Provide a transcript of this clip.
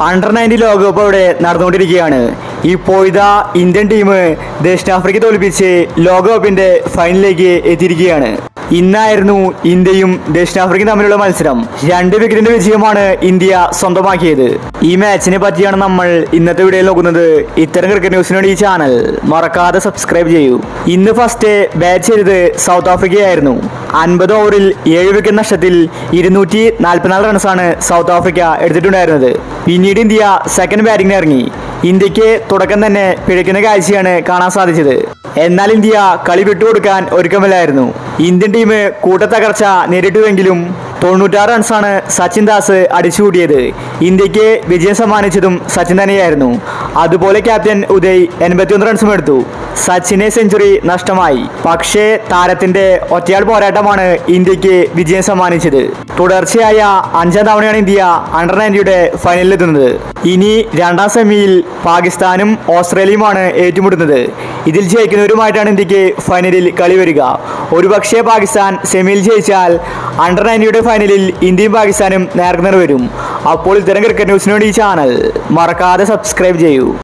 under ninety ലോകകപ്പ് അവിടെ നടന്നുകൊണ്ടിരിക്കുകയാണ് ഇപ്പോൾ ഇതാ ഇന്ത്യൻ ടീം ദക്ഷിണാഫ്രിക്ക തോൽപ്പിച്ച് ലോകകപ്പിന്റെ ഫൈനലിലേക്ക് എത്തിയിരിക്കുകയാണ് ഇന്നായിരുന്നു ഇന്ത്യയും ദക്ഷിണാഫ്രിക്കയും തമ്മിലുള്ള മത്സരം രണ്ട് വിക്കറ്റിന്റെ വിജയമാണ് ഇന്ത്യ സ്വന്തമാക്കിയത് ഈ മാച്ചിനെ പറ്റിയാണ് നമ്മൾ ഇന്നത്തെ വീഡിയോയിൽ നോക്കുന്നത് ഇത്തരം ക്രിക്കറ്റ് ന്യൂസിന് വേണ്ടി ഈ ചാനൽ മറക്കാതെ സബ്സ്ക്രൈബ് ചെയ്യൂ ഇന്ന് ഫസ്റ്റ് ബാറ്റ് ചെയ്തത് സൗത്ത് ആഫ്രിക്കയായിരുന്നു അൻപത് ഓവറിൽ ഏഴ് വിക്കറ്റ് നഷ്ടത്തിൽ ഇരുന്നൂറ്റി നാൽപ്പത്തിനാല് റൺസാണ് സൗത്ത് ആഫ്രിക്ക എടുത്തിട്ടുണ്ടായിരുന്നത് പിന്നീട് ഇന്ത്യ സെക്കൻഡ് ബാറ്റിംഗിന് ഇറങ്ങി ഇന്ത്യക്ക് തുടക്കം തന്നെ പിഴയ്ക്കുന്ന കാഴ്ചയാണ് കാണാൻ സാധിച്ചത് എന്നാൽ ഇന്ത്യ കളി വിട്ടുകൊടുക്കാൻ ഒരുക്കമില്ലായിരുന്നു ഇന്ത്യൻ ടീം കൂട്ടത്തകർച്ച നേരിട്ടുവെങ്കിലും തൊണ്ണൂറ്റാറ് റൺസാണ് സച്ചിൻ ദാസ് അടിച്ചുകൂട്ടിയത് ഇന്ത്യക്ക് വിജയം സമ്മാനിച്ചതും സച്ചിൻ തന്നെയായിരുന്നു അതുപോലെ ക്യാപ്റ്റൻ ഉദയ് എൺപത്തിയൊന്ന് റൺസും എടുത്തു സച്ചിനെ സെഞ്ചുറി നഷ്ടമായി പക്ഷേ താരത്തിന്റെ ഒറ്റയാൾ പോരാട്ടമാണ് ഇന്ത്യക്ക് വിജയം സമ്മാനിച്ചത് തുടർച്ചയായ അഞ്ചാം തവണയാണ് ഇന്ത്യ അണ്ടർ നയൻറ്റിയുടെ ഫൈനലിലെത്തുന്നത് ഇനി രണ്ടാം സെമിയിൽ പാകിസ്ഥാനും ഓസ്ട്രേലിയയുമാണ് ഏറ്റുമുട്ടുന്നത് ഇതിൽ ജയിക്കുന്നവരുമായിട്ടാണ് ഇന്ത്യക്ക് ഫൈനലിൽ കളി വരിക ഒരുപക്ഷെ പാകിസ്ഥാൻ സെമിയിൽ ജയിച്ചാൽ അണ്ടർ നയൻറ്റിയുടെ ഫൈനലിൽ ഇന്ത്യയും പാകിസ്ഥാനും നേർക്കുനേർ വരും അപ്പോൾ ഇത്തരം ക്രിക്കറ്റ് ന്യൂസിന് വേണ്ടി ഈ ചാനൽ മറക്കാതെ സബ്സ്ക്രൈബ് ചെയ്യൂ